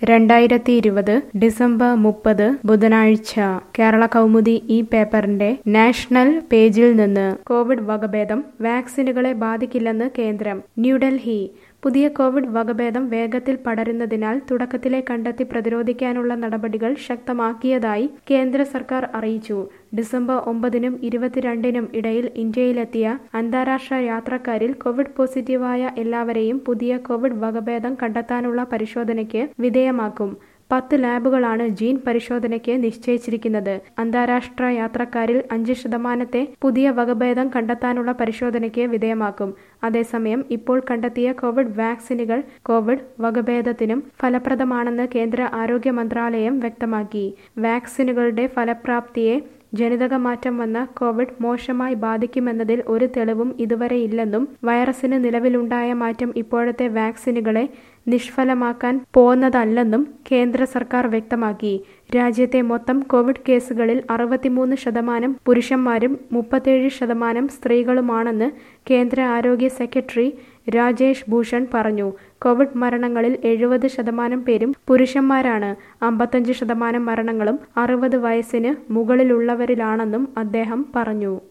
രണ്ടായിരത്തി ഇരുപത് ഡിസംബർ മുപ്പത് ബുധനാഴ്ച കേരള കൗമുദി ഈ പേപ്പറിന്റെ നാഷണൽ പേജിൽ നിന്ന് കോവിഡ് വകഭേദം വാക്സിനുകളെ ബാധിക്കില്ലെന്ന് കേന്ദ്രം ന്യൂഡൽഹി പുതിയ കോവിഡ് വകഭേദം വേഗത്തിൽ പടരുന്നതിനാൽ തുടക്കത്തിലെ കണ്ടെത്തി പ്രതിരോധിക്കാനുള്ള നടപടികൾ ശക്തമാക്കിയതായി കേന്ദ്ര സർക്കാർ അറിയിച്ചു ഡിസംബർ ഒമ്പതിനും ഇരുപത്തിരണ്ടിനും ഇടയിൽ ഇന്ത്യയിലെത്തിയ അന്താരാഷ്ട്ര യാത്രക്കാരിൽ കോവിഡ് പോസിറ്റീവായ എല്ലാവരെയും പുതിയ കോവിഡ് വകഭേദം കണ്ടെത്താനുള്ള പരിശോധനയ്ക്ക് വിധേയമാക്കും പത്ത് ലാബുകളാണ് ജീൻ പരിശോധനയ്ക്ക് നിശ്ചയിച്ചിരിക്കുന്നത് അന്താരാഷ്ട്ര യാത്രക്കാരിൽ അഞ്ച് ശതമാനത്തെ പുതിയ വകഭേദം കണ്ടെത്താനുള്ള പരിശോധനയ്ക്ക് വിധേയമാക്കും അതേസമയം ഇപ്പോൾ കണ്ടെത്തിയ കോവിഡ് വാക്സിനുകൾ കോവിഡ് വകഭേദത്തിനും ഫലപ്രദമാണെന്ന് കേന്ദ്ര ആരോഗ്യ മന്ത്രാലയം വ്യക്തമാക്കി വാക്സിനുകളുടെ ഫലപ്രാപ്തിയെ ജനിതക മാറ്റം വന്ന കോവിഡ് മോശമായി ബാധിക്കുമെന്നതിൽ ഒരു തെളിവും ഇതുവരെയില്ലെന്നും വൈറസിന് നിലവിലുണ്ടായ മാറ്റം ഇപ്പോഴത്തെ വാക്സിനുകളെ നിഷ്ഫലമാക്കാൻ പോന്നതല്ലെന്നും കേന്ദ്ര സർക്കാർ വ്യക്തമാക്കി രാജ്യത്തെ മൊത്തം കോവിഡ് കേസുകളിൽ അറുപത്തിമൂന്ന് ശതമാനം പുരുഷന്മാരും മുപ്പത്തേഴ് ശതമാനം സ്ത്രീകളുമാണെന്ന് കേന്ദ്ര ആരോഗ്യ സെക്രട്ടറി രാജേഷ് ഭൂഷൺ പറഞ്ഞു കോവിഡ് മരണങ്ങളിൽ എഴുപത് ശതമാനം പേരും പുരുഷന്മാരാണ് അമ്പത്തഞ്ച് ശതമാനം മരണങ്ങളും അറുപത് വയസ്സിന് മുകളിലുള്ളവരിലാണെന്നും അദ്ദേഹം പറഞ്ഞു